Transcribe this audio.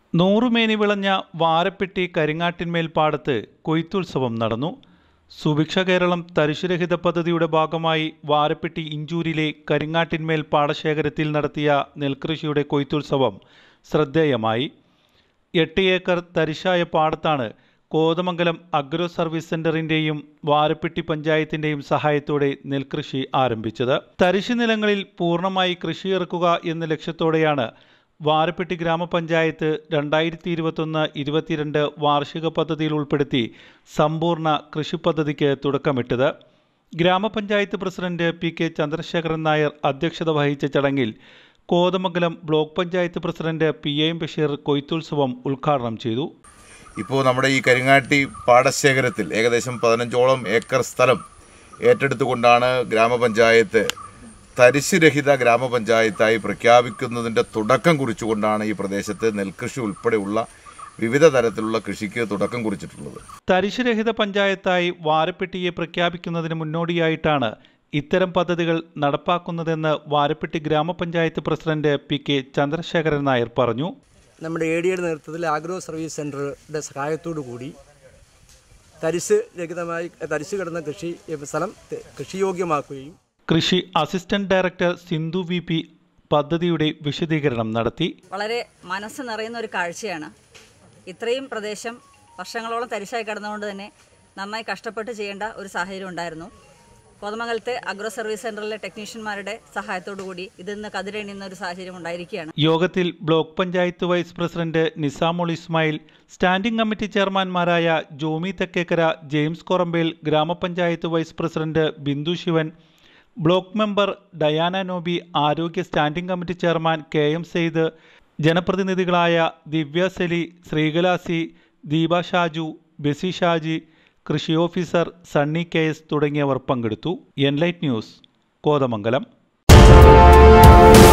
നൂറുമേനി വിളഞ്ഞ വാരപ്പെട്ടി കരിങ്ങാട്ടിന്മേൽ പാടത്ത് കൊയ്ത്തുത്സവം നടന്നു സുഭിക്ഷ കേരളം തരിശുരഹിത പദ്ധതിയുടെ ഭാഗമായി വാരപ്പെട്ടി ഇഞ്ചൂരിലെ കരിങ്ങാട്ടിന്മേൽ പാടശേഖരത്തിൽ നടത്തിയ നെൽകൃഷിയുടെ കൊയ്ത്തുത്സവം ശ്രദ്ധേയമായി എട്ട് ഏക്കർ തരിശായ പാടത്താണ് കോതമംഗലം അഗ്രോ സർവീസ് സെന്ററിന്റെയും വാരപ്പെട്ടി പഞ്ചായത്തിന്റെയും സഹായത്തോടെ നെൽകൃഷി ആരംഭിച്ചത് തരിശു നിലങ്ങളിൽ പൂർണ്ണമായി കൃഷിയിറക്കുക എന്ന ലക്ഷ്യത്തോടെയാണ് വാരപ്പെട്ടി ഗ്രാമപഞ്ചായത്ത് രണ്ടായിരത്തി ഇരുപത്തൊന്ന് ഇരുപത്തിരണ്ട് വാർഷിക പദ്ധതിയിൽ ഉൾപ്പെടുത്തി സമ്പൂർണ്ണ കൃഷി പദ്ധതിക്ക് തുടക്കമിട്ടത് ഗ്രാമപഞ്ചായത്ത് president P K Chandrasekharan Nair അധ്യക്ഷത വഹിച്ച ചടങ്ങിൽ Kothamangalam block panchayat president P A M Basheer കൊയ്ത്തുത്സവം ഉദ്ഘാടനം ചെയ്തു ഇപ്പോൾ നമ്മുടെ ഈ കരിങ്ങാട്ടി പാടശേഖരത്തിൽ ഏകദേശം പതിനഞ്ചോളം ഏക്കർ സ്ഥലം ഏറ്റെടുത്തുകൊണ്ടാണ് ഗ്രാമപഞ്ചായത്ത് തരിശുരഹിത ഗ്രാമപഞ്ചായത്തായി പ്രഖ്യാപിക്കുന്നതിൻ്റെ തുടക്കം കുറിച്ചുകൊണ്ടാണ് ഈ പ്രദേശത്ത് നെൽകൃഷി ഉൾപ്പെടെയുള്ള വിവിധ തരത്തിലുള്ള കൃഷിക്ക് തുടക്കം കുറിച്ചിട്ടുള്ളത് തരിശുരഹിത പഞ്ചായത്തായി വാരപ്പെട്ടിയെ പ്രഖ്യാപിക്കുന്നതിന് മുന്നോടിയായിട്ടാണ് ഇത്തരം പദ്ധതികൾ നടപ്പാക്കുന്നതെന്ന് വാരപ്പെട്ടി ഗ്രാമപഞ്ചായത്ത് president P K Chandrasekharan Nair പറഞ്ഞു നമ്മുടെ എ ഡിയുടെ നേതൃത്വത്തിൽ ആഗ്രോ സർവീസ് സെൻ്ററുടെ സഹായത്തോടു കൂടി തരിശ് രഹിതമായി തരിശ് കിടന്ന കൃഷി സ്ഥലം ത- കൃഷിയോഗ്യമാക്കുകയും കൃഷി assistant director Sindhu V P പദ്ധതിയുടെ വിശദീകരണം നടത്തി വളരെ മനസ്സ് നിറയുന്ന ഒരു കാഴ്ചയാണ് ഇത്രയും പ്രദേശം വർഷങ്ങളോളം തരിശായി കിടന്നുകൊണ്ട് തന്നെ നന്നായി കഷ്ടപ്പെട്ട് ചെയ്യേണ്ട ഒരു സാഹചര്യം ഉണ്ടായിരുന്നു കോതമംഗലത്തെ അഗ്രോ സർവീസ് സെൻ്ററിലെ ടെക്നീഷ്യന്മാരുടെ സഹായത്തോടു കൂടി ഇതിൽ നിന്ന് കതിരെണിയുന്ന ഒരു സാഹചര്യം ഉണ്ടായിരിക്കുകയാണ് യോഗത്തിൽ block panchayat vice president Nisamol Ismail standing committee ചെയർമാൻമാരായ ജോമി തെക്കേക്കര ജെയിംസ് കൊറമ്പേൽ ഗ്രാമപഞ്ചായത്ത് vice president Bindu Sivan block member Diana Noby ആരോഗ്യ standing committee chairman K M Sayed ജനപ്രതിനിധികളായ ദിവ്യ സെലി ശ്രീകല സി ദീപ ഷാജു ബെസി ഷാജി കൃഷി ഓഫീസർ സണ്ണി കെ എസ് തുടങ്ങിയവർ പങ്കെടുത്തു എൻലൈറ്റ് ന്യൂസ് കോതമംഗലം